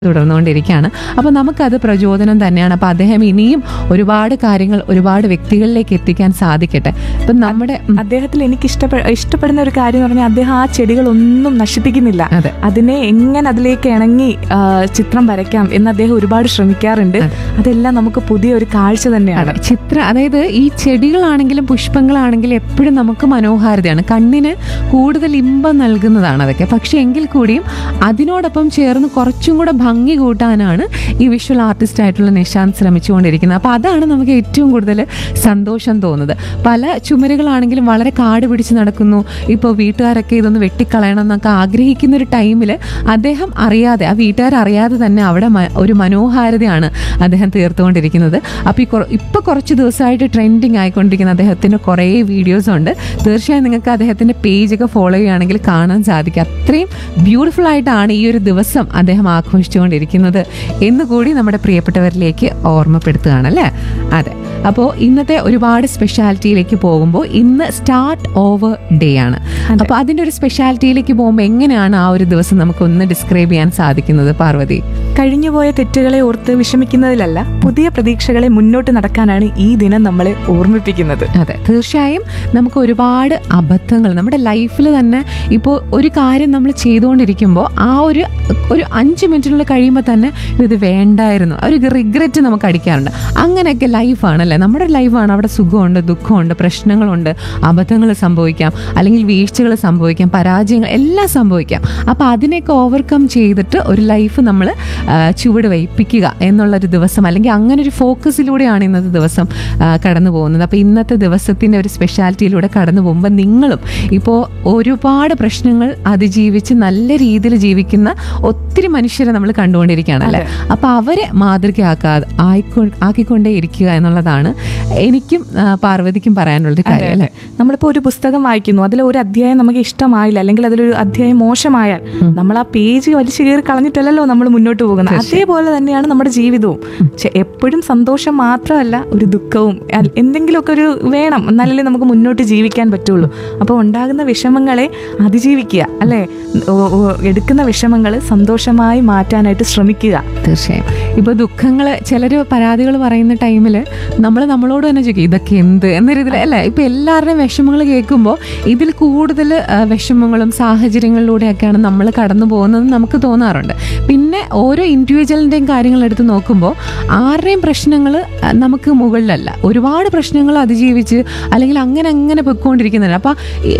തുടർന്നുകൊണ്ടിരിക്കുകയാണ് അപ്പോൾ നമുക്കത് പ്രചോദനം തന്നെയാണ് അപ്പോൾ അദ്ദേഹം ഇനിയും ഒരുപാട് കാര്യങ്ങൾ ഒരുപാട് വ്യക്തികളിലേക്ക് എത്തിക്കാൻ സാധിക്കട്ടെ ഇപ്പം നമ്മുടെ ഉം, അദ്ദേഹത്തിൽ എനിക്ക് ഇഷ്ടപ്പെ ഇഷ്ടപ്പെടുന്ന ഒരു കാര്യം എന്ന് പറഞ്ഞാൽ അദ്ദേഹം ആ ചെടികളൊന്നും നശിപ്പിക്കുന്നില്ല അതെ അതിനെ എങ്ങനെ അതിലേക്ക് ഇണങ്ങി ആ, ചിത്രം വരയ്ക്കാം എന്ന് അദ്ദേഹം ഒരുപാട് ശ്രമിക്കാറുണ്ട് അതെല്ലാം നമുക്ക് പുതിയ ഒരു കാഴ്ച തന്നെയാണ് അതെ ചിത്ര അതായത് ഈ ചെടികളാണെങ്കിലും പുഷ്പങ്ങളാണെങ്കിലും എപ്പോഴും നമുക്ക് മനോഹാരിതയാണ് കണ്ണിന് കൂടുതൽ ഇമ്പം നൽകുന്നതാണ് അതൊക്കെ പക്ഷെ എങ്കിൽ കൂടിയും അതിനോടൊപ്പം ചേർന്ന് കുറച്ചും കൂടെ ഭംഗി കൂട്ടാനാണ് ഈ വിഷ്വൽ ആർട്ടിസ്റ്റ് ആയിട്ടുള്ള നിഷാന്ത് ശ്രമിച്ചുകൊണ്ടിരിക്കുന്നത് അപ്പോൾ അതാണ് നമുക്ക് ഏറ്റവും കൂടുതൽ സന്തോഷം തോന്നുന്നത് പല ചുമരുകളാണെങ്കിലും വളരെ കാട് പിടിച്ച് നടക്കുന്നു ഇപ്പോൾ വീട്ടുകാരൊക്കെ ഇതൊന്ന് വെട്ടിക്കളയണം എന്നൊക്കെ ആഗ്രഹിക്കുന്ന ഒരു ടൈമിൽ അദ്ദേഹം അറിയാതെ ആ വീട്ടുകാർ അറിയാതെ തന്നെ അവിടെ മ- ഒരു മനോഹാരിതയാണ് അദ്ദേഹം തീർത്തുകൊണ്ടിരിക്കുന്നത് അപ്പോൾ ഈ കുറ- ഇപ്പോൾ കുറച്ച് ദിവസമായിട്ട് ട്രെൻഡിങ് ആയിക്കൊണ്ടിരിക്കുന്ന അദ്ദേഹത്തിൻ്റെ കുറേ വീഡിയോസ് ഉണ്ട് തീർച്ചയായും നിങ്ങൾക്ക് അദ്ദേഹത്തിൻ്റെ പേജൊക്കെ ഫോളോ ചെയ്യുകയാണെങ്കിൽ കാണാൻ സാധിക്കും അത്രയും ബ്യൂട്ടിഫുൾ ആയിട്ടാണ് ഈ ഒരു ദിവസം അദ്ദേഹം ആഘോഷിച്ചുകൊണ്ടിരിക്കുന്നത് എന്ന് കൂടി നമ്മുടെ പ്രിയപ്പെട്ടവരിലേക്ക് ഓർമ്മപ്പെടുത്തുകയാണ് അല്ലേ അതെ അപ്പോൾ ഇന്നത്തെ ഒരുപാട് സ്പെഷ്യാലിറ്റിയിലേക്ക് പോകുമ്പോൾ ഇന്ന് സ്റ്റാർട്ട് ഓവർ ഡേ ആണ് അപ്പോൾ അതിൻ്റെ ഒരു സ്പെഷ്യാലിറ്റിയിലേക്ക് പോകുമ്പോൾ എങ്ങനെയാണ് ആ ഒരു ദിവസം നമുക്ക് ഒന്ന് ഡിസ്ക്രൈബ് ചെയ്യാൻ സാധിക്കുന്നത് പാർവതി കഴിഞ്ഞുപോയ തെറ്റുകളെ ഓർത്ത് വിഷമിക്കുന്നതിലല്ല പുതിയ പ്രതീക്ഷകളെ മുന്നോട്ട് നടക്കാനാണ് ഈ ദിനം നമ്മളെ ഓർമ്മിപ്പിക്കുന്നത് അതെ തീർച്ചയായും നമുക്ക് ഒരുപാട് അബദ്ധങ്ങൾ നമ്മുടെ ലൈഫിൽ തന്നെ ഇപ്പോൾ ഒരു കാര്യം നമ്മൾ ചെയ്തുകൊണ്ടിരിക്കുമ്പോൾ ആ ഒരു ഒരു അഞ്ച് മിനിറ്റിനുള്ളിൽ കഴിയുമ്പോൾ തന്നെ ഇത് വേണ്ടായിരുന്നു ആ ഒരു റിഗ്രറ്റ് നമുക്ക് അടിക്കാറുണ്ട് അങ്ങനെയൊക്കെ ലൈഫാണല്ലേ നമ്മുടെ ലൈഫാണ് അവിടെ സുഖമുണ്ട് ദുഃഖമുണ്ട് പ്രശ്നങ്ങളുണ്ട് അബദ്ധങ്ങൾ സംഭവിക്കാം അല്ലെങ്കിൽ വീഴ്ചകൾ സംഭവിക്കാം പരാജയങ്ങൾ എല്ലാം സംഭവിക്കാം അപ്പോൾ അതിനെയൊക്കെ ഓവർകം ചെയ്തിട്ട് ഒരു ലൈഫ് നമ്മൾ ചുവട് വയ്പ്പിക്കുക എന്നുള്ളൊരു ദിവസം അല്ലെങ്കിൽ അങ്ങനെ ഒരു ഫോക്കസിലൂടെയാണ് ഇന്നത്തെ ദിവസം ആ, കടന്നു പോകുന്നത് അപ്പോൾ ഇന്നത്തെ ദിവസത്തിൻ്റെ ഒരു സ്പെഷ്യാലിറ്റിയിലൂടെ കടന്നു പോകുമ്പോൾ നിങ്ങളും ഇപ്പോൾ ഒരുപാട് പ്രശ്നങ്ങൾ അതിജീവിച്ച് നല്ല രീതിയിൽ ജീവിക്കുന്ന ഒത്തിരി മനുഷ്യരെ നമ്മൾ കണ്ടുകൊണ്ടിരിക്കുകയാണ് അല്ലേ അപ്പോൾ അവരെ മാതൃകയാക്കാതെ ആയിക്കൊ ആക്കിക്കൊണ്ടേ ഇരിക്കുക എന്നുള്ളതാണ് എനിക്കും ആ, പാർവതിക്കും പറയാനുള്ളൊരു കാര്യം അല്ലേ നമ്മളിപ്പോൾ ഒരു പുസ്തകം വായിക്കുന്നു അതിൽ ഒരു അധ്യായം നമുക്ക് ഇഷ്ടമായില്ല അല്ലെങ്കിൽ അതിലൊരു അധ്യായം മോശമായാൽ നമ്മൾ ആ പേജ് വലിച്ചു കയറി കളഞ്ഞിട്ടല്ലല്ലോ നമ്മൾ മുന്നോട്ട് പോകുന്നത് അതേപോലെ തന്നെയാണ് നമ്മുടെ ജീവിതവും ചെ- എപ്പോഴും സന്തോഷം മാത്രമല്ല ഒരു ദുഃഖവും അൽ- എന്തെങ്കിലുമൊക്കെ ഒരു വേണം എന്നാലല്ലേ നമുക്ക് മുന്നോട്ട് ജീവിക്കാൻ പറ്റുള്ളൂ അപ്പോൾ ഉണ്ടാകുന്ന വിഷമങ്ങളെ അതിജീവിക്കുക അല്ലേ ഓ- ഓ- എടുക്കുന്ന വിഷമങ്ങൾ സന്തോഷമായി മാറ്റാനായിട്ട് ശ്രമിക്കുക തീർച്ചയായും ഇപ്പോൾ ദുഃഖങ്ങൾ ചിലർ പരാതികൾ പറയുന്ന ടൈമിൽ നമ്മൾ നമ്മളോട് തന്നെ ചോദിക്കും ഇതൊക്കെ എന്ത് എന്ന രീതിയിൽ അല്ലേ ഇപ്പോൾ എല്ലാവരുടെയും വിഷമങ്ങൾ കേൾക്കുമ്പോൾ ഇതിൽ കൂടുതൽ ആ, വിഷമങ്ങളും സാഹചര്യങ്ങളിലൂടെയൊക്കെയാണ് നമ്മൾ കടന്നു പോകുന്നത് നമുക്ക് തോന്നാറുണ്ട് പിന്നെ ഓരോ ഇൻഡിവിജ്വലിൻ്റെയും കാര്യങ്ങൾ എടുത്ത് നോക്കുമ്പോൾ ആരുടെയും പ്രശ്നങ്ങൾ നമുക്ക് മുകളിലല്ല ഒരുപാട് പ്രശ്നങ്ങൾ അതിജീവിച്ച് അല്ലെങ്കിൽ അങ്ങനെ അങ്ങനെ പൊയ്ക്കൊണ്ടിരിക്കുന്നുണ്ട് അപ്പോൾ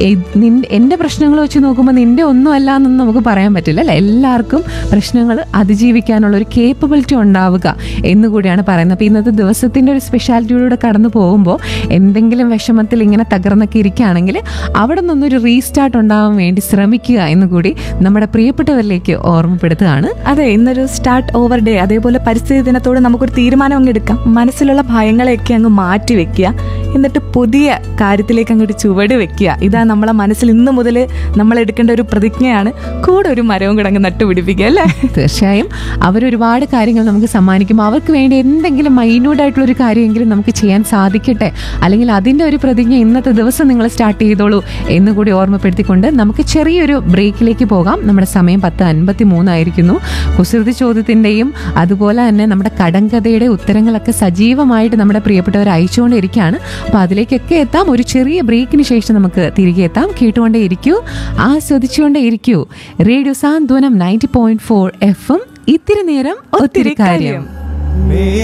എൻ്റെ പ്രശ്നങ്ങൾ വെച്ച് നോക്കുമ്പോൾ നിൻ്റെ ഒന്നും അല്ല എന്നൊന്നും നമുക്ക് പറയാൻ പറ്റില്ല അല്ലേ എല്ലാവർക്കും പ്രശ്നങ്ങൾ അതിജീവിക്കാനുള്ള ഒരു കേപ്പബിലിറ്റി ഉണ്ടാവുക എന്ന് കൂടിയാണ് പറയുന്നത് അപ്പോൾ ഇന്നത്തെ ദിവസത്തിൻ്റെ ഒരു സ്പെഷ്യാലിറ്റിയിലൂടെ കടന്നു പോകുമ്പോൾ എന്തെങ്കിലും വിഷമത്തിൽ ഇങ്ങനെ തകർന്നൊക്കെ ഇരിക്കുകയാണെങ്കിൽ അവിടെ നിന്നൊരു റീസ്റ്റാർട്ട് ഉണ്ടാവാൻ വേണ്ടി ശ്രമിക്കുക എന്ന് കൂടി നമ്മുടെ പ്രിയപ്പെട്ടവരിലേക്ക് ഓർമ്മപ്പെടുത്തുകയാണ് അതെ ഇന്നൊരു സ്റ്റാർട്ട് ഓവർ ഡേ അതേപോലെ പരിസ്ഥിതി ദിനത്തോട് നമുക്കൊരു തീരുമാനം അങ്ങ് എടുക്കാം മനസ്സിലുള്ള ഭയങ്ങളെയൊക്കെ അങ്ങ് മാറ്റി വെക്കുക എന്നിട്ട് പുതിയ കാര്യത്തിലേക്ക് അങ്ങോട്ട് ചുവട് വെക്കുക ഇതാ നമ്മളെ മനസ്സിൽ ഇന്ന് മുതൽ നമ്മൾ എടുക്കേണ്ട ഒരു പ്രതിജ്ഞയാണ് കൂടെ ഒരു മരവും കൂടെ അങ്ങ് നട്ടുപിടിപ്പിക്കുക അല്ലേ തീർച്ചയായും അവരൊരുപാട് കാര്യങ്ങൾ നമുക്ക് സമ്മാനിക്കുമ്പോൾ അവർക്ക് വേണ്ടി എന്തെങ്കിലും മൈന്യൂട്ടായിട്ടുള്ള ഒരു കാര്യമെങ്കിലും നമുക്ക് ചെയ്യാൻ സാധിക്കട്ടെ അല്ലെങ്കിൽ അതിൻ്റെ ഒരു പ്രതിജ്ഞ ഇന്നത്തെ ദിവസം നിങ്ങൾ സ്റ്റാർട്ട് ചെയ്തോളൂ എന്ന് കൂടി ഓർമ്മപ്പെടുത്തിക്കൊണ്ട് നമുക്ക് ചെറിയൊരു ബ്രേക്കിലേക്ക് പോകാം നമ്മുടെ സമയം പത്ത് അൻപത്തി മൂന്നായിരിക്കുന്നു കുസൃതി ചോദ്യത്തിൻ്റെയും അതുപോലെ തന്നെ നമ്മുടെ കടങ്കഥയുടെ ഉത്തരങ്ങളൊക്കെ സജീവമായിട്ട് നമ്മുടെ പ്രിയപ്പെട്ടവർ അയച്ചുകൊണ്ടിരിക്കുകയാണ് അപ്പോൾ അതിലേക്കൊക്കെ എത്താം ഒരു ചെറിയ ബ്രേക്കിന് ശേഷം നമുക്ക് തിരികെ എത്താം കേട്ടുകൊണ്ടേ ഇരിക്കൂ ആസ്വദിച്ചുകൊണ്ടേ ഇരിക്കൂ radio Santhwanam ninety point four F M ഇത്തിരി നേരം ഒത്തിരി കാര്യം